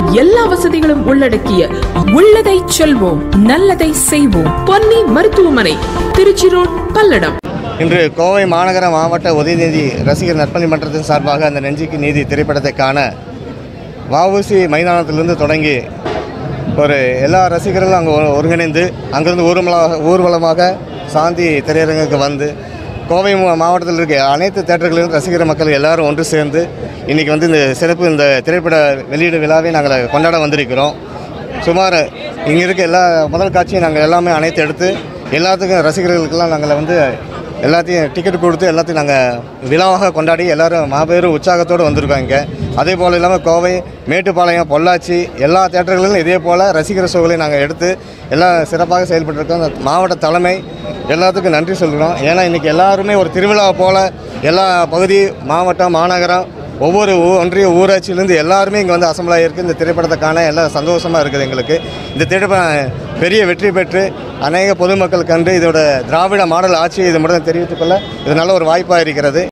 எல்லா வசதிகளும் உள்ளடக்கிய உள்ளதை செல்வோம் நல்லதை செய்வோம் பொன்னி மருத்துவமனை திருச்சி ரோட் பல்லடம் இன்று கோவை மாநகர மாவட்ட உதயநிதி ரசிகர் நற்பணி மன்றத்தின் சார்பாக அந்த நெஞ்சுக்கு நீதி திரைப்படத்தை காண வஉசி மைதானத்திலிருந்து தொடங்கி ஒரு எல்லா ரசிகர்களும் அங்கே ஒருங்கிணைந்து அங்கிருந்து ஊர்வலமாக ஊர்வலமாக சாந்தி திரையரங்குக்கு வந்து கோவை மா- மாவட்டத்தில் இருக்க அனைத்து தேட்டர்களிலும் ரசிகர் மக்கள் எல்லாரும் ஒன்று சேர்ந்து இன்றைக்கி வந்து இந்த சிறப்பு இந்த திரைப்பட வெளியீடு விழாவை நாங்கள் கொண்டாட வந்திருக்கிறோம் சுமார் இங்கே இருக்க எல்லா முதல் காட்சியும் நாங்கள் எல்லாமே அனைத்து எடுத்து எல்லாத்துக்கும் ரசிகர்களுக்கெல்லாம் நாங்கள் வந்து எல்லாத்தையும் டிக்கெட் கொடுத்து எல்லாத்தையும் நாங்கள் விழாவாக கொண்டாடி எல்லாரும் மாபெரும் உற்சாகத்தோடு வந்திருக்கோம் இங்கே அதே போல் இல்லாமல் கோவை மேட்டுப்பாளையம் பொள்ளாச்சி எல்லா தேட்டர்களிலும் இதே போல் ரசிகர் ஷோகளை நாங்கள் எடுத்து எல்லாம் சிறப்பாக செயல்பட்டுருக்கோம் அந்த மாவட்ட தலைமை எல்லாத்துக்கும் நன்றி சொல்கிறோம் ஏன்னா இன்றைக்கி எல்லாருமே ஒரு திருவிழா போல் எல்லா பகுதி மாவட்டம் மாநகரம் ஒவ்வொரு ஊ- ஒன்றிய ஊராட்சியிலேருந்து எல்லாருமே இங்கே வந்து அசம்பிள் ஆகியிருக்கு இந்த திரைப்படத்தை காண எல்லாம் சந்தோஷமாக இருக்குது எங்களுக்கு இந்த திரைப்படம் பெரிய வெற்றி பெற்று அநேக பொதுமக்கள் கண்டு இதோட திராவிட மாடல் ஆட்சி இது மட்டும் தெரிவித்துக்கொள்ள இது நல்ல ஒரு வாய்ப்பாக இருக்கிறது